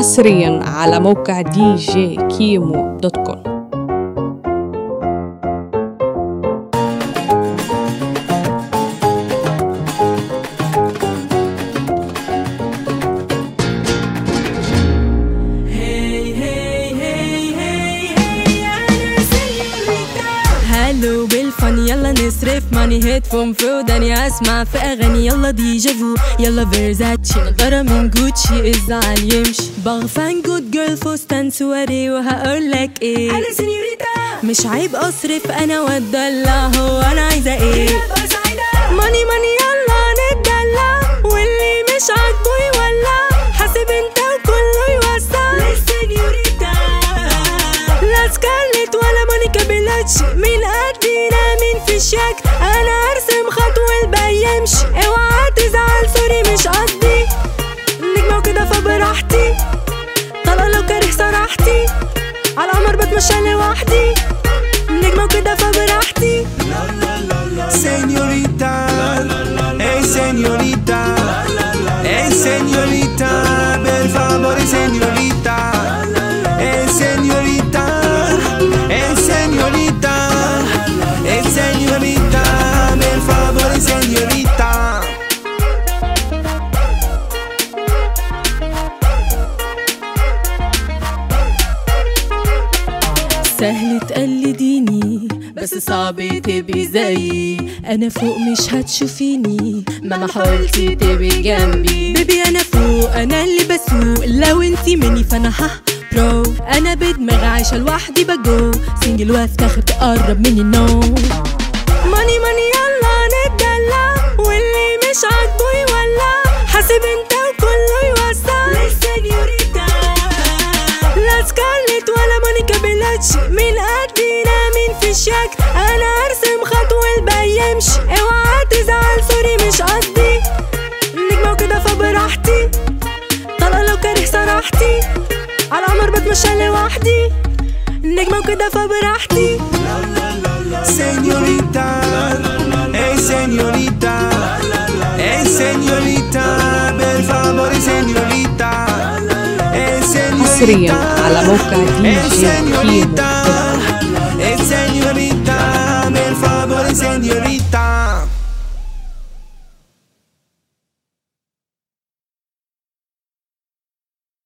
حصريا على موقع دي جي كيمو دوت كوم هالو بالفن يلا نصرف ماني هيدفون في وداني اسمع في اغاني يلا ديجافو يلا فيرزاتشي نضارة من جوتشي الزعل يمشي بغفان جود جيرل فستان سواري وهقولك ايه على سينيوريتا مش عيب اصرف انا واتدلع هو انا عايزه ايه ابقى سعيدة ماني ماني يلا نتدلع واللي مش عاجبه يولع حاسب انت وكله يوسع للسينيوريتا لا سكارلت ولا مونيكا بيلاتشي مين قدينا مين في الشك انا ارسم خط والباقي يمشي اوعى تزعل سوري مش قصدي نجمة وكده فبراحتي طلع لو كاره صراحتي على القمر بتمشى لوحدي نجمة وكده فبراحتي Señorita, hey señorita, hey señorita, per favore señorita, hey señorita, hey señorita, hey señorita, per favore señorita. سهل تقلديني بس صعب تبقي زيي انا فوق مش هتشوفيني مهما حاولتي تبقي جنبي بيبي انا فوق انا اللي بسوق لو انتي مني فانا ها برو انا بدماغ عايشه لوحدي بجو سنجل وافتخر تقرب مني نو ماني ماني يلا نتدلع واللي مش عاجبه يولع حاسب انت وكله يوسع للسينيوريتا لا سكارلت ولا مونيكا بيلاتشي مين قدينا مين في الشك انا ارسم خط والباقي يمشي اوعى تزعل سوري مش قصدي نجمة وكده فبراحتي طلع لو كاره صراحتي على القمر بتمشى لوحدي نجمة وكده فبراحتي Señorita, hey señorita, hey señorita, per favore señorita, hey señorita, حصريا على موقع دي hey جي كيمو señorita.